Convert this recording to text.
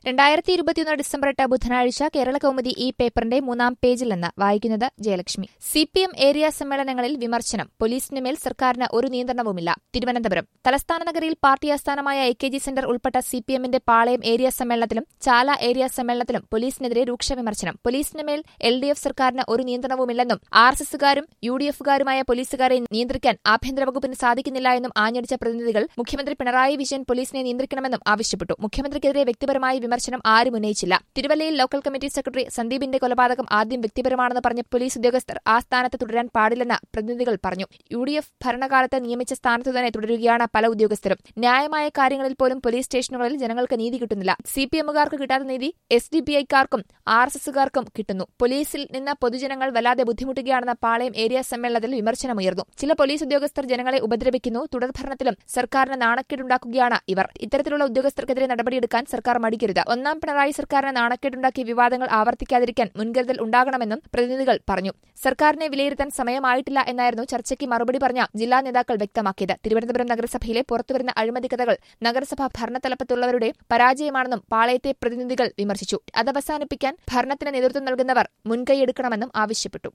രണ്ടായിരത്തി ഇരുപത്തിയൊന്ന് ഡിസംബർ എട്ട് ബുധനാഴ്ച കേരള കൗമുദി ഈ പേപ്പറിന്റെ മൂന്നാം പേജിൽ നിന്ന് വായിക്കുന്നത് Jayalakshmi C P M area സമ്മേളനങ്ങളിൽ വിമർശനം പോലീസിന് മേൽ സർക്കാരിന് ഒരു നിയന്ത്രണവുമില്ല തിരുവനന്തപുരം തലസ്ഥാന നഗരിയിൽ പാർട്ടി ആസ്ഥാനമായ എ കെ ജി സെന്റർ ഉൾപ്പെട്ട സി പി എമ്മിന്റെ പാളയം ഏരിയ സമ്മേളനത്തിലും ചാല ഏരിയ സമ്മേളനത്തിലും പോലീസിനെതിരെ രൂക്ഷ വിമർശനം പോലീസിന് മേൽ എൽ ഡി എഫ് സർക്കാരിന് ഒരു നിയന്ത്രണവുമില്ലെന്നും ആർ എസ് എസുകാരും യു ഡി എഫുകാരുമായ പോലീസുകാരെ നിയന്ത്രിക്കാൻ ആഭ്യന്തര വകുപ്പിന് സാധിക്കുന്നില്ല എന്നും ആഞ്ഞടിച്ച പ്രതിനിധികൾ മുഖ്യമന്ത്രി പിണറായി വിജയൻ പോലീസിനെ നിയന്ത്രിക്കണമെന്നും ആവശ്യപ്പെട്ടു മുഖ്യമന്ത്രിക്കെതിരെ വ്യക്തിപരമായി വിമർശനം ആരും ഉന്നയിച്ചില്ല തിരുവല്ലയിൽ ലോക്കൽ കമ്മിറ്റി സെക്രട്ടറി സന്ദീപിന്റെ കൊലപാതകം ആദ്യം വ്യക്തിപരമാണെന്ന് പറഞ്ഞ പോലീസ് ഉദ്യോഗസ്ഥർ ആ സ്ഥാനത്ത് തുടരാൻ പാടില്ലെന്ന് പ്രതിനിധികൾ പറഞ്ഞു യു ഡി എഫ് ഭരണകാലത്ത് നിയമിച്ച സ്ഥാനത്തു തന്നെ തുടരുകയാണ് പല ഉദ്യോഗസ്ഥരും ന്യായമായ കാര്യങ്ങളിൽ പോലും പോലീസ് സ്റ്റേഷനുകളിൽ ജനങ്ങൾക്ക് നീതി കിട്ടുന്നില്ല സി പി എമ്മുകാർക്ക് കിട്ടാത്ത നീതി എസ് ഡി പി ഐക്കാർക്കും ആർ എസ് എസുകാർക്കും കിട്ടുന്നു പോലീസിൽ നിന്ന് പൊതുജനങ്ങൾ വല്ലാതെ ബുദ്ധിമുട്ടുകയാണെന്ന പാളയം ഏരിയ സമ്മേളനത്തിൽ വിമർശനമുയർന്നു ചില പോലീസ് ഉദ്യോഗസ്ഥർ ജനങ്ങളെ ഉപദ്രവിക്കുന്നു തുടർഭരണത്തിലും സർക്കാരിന് നാണക്കേടുണ്ടാക്കുകയാണ് ഇവർ ഇത്തരത്തിലുള്ള ഉദ്യോഗസ്ഥർക്കെതിരെ നടപടിയെടുക്കാൻ സർക്കാർ മടിക്കരുത് ഒന്നാം പിണറായി സർക്കാരിന് നാണക്കേടുണ്ടാക്കിയ വിവാദങ്ങൾ ആവർത്തിക്കാതിരിക്കാൻ മുൻകരുതൽ ഉണ്ടാകണമെന്നും പ്രതിനിധികൾ പറഞ്ഞു സർക്കാരിനെ വിലയിരുത്താൻ സമയമായിട്ടില്ല എന്നായിരുന്നു ചർച്ചയ്ക്ക് മറുപടി പറഞ്ഞ ജില്ലാ നേതാക്കൾ വ്യക്തമാക്കിയത് തിരുവനന്തപുരം നഗരസഭയിലെ പുറത്തുവരുന്ന അഴിമതി കഥകൾ നഗരസഭ ഭരണതലപ്പത്തുള്ളവരുടെ പരാജയമാണെന്നും പാളയത്തെ പ്രതിനിധികൾ വിമർശിച്ചു അതവസാനിപ്പിക്കാൻ ഭരണത്തിന് നേതൃത്വം നൽകുന്നവർ മുൻകൈയെടുക്കണമെന്നും ആവശ്യപ്പെട്ടു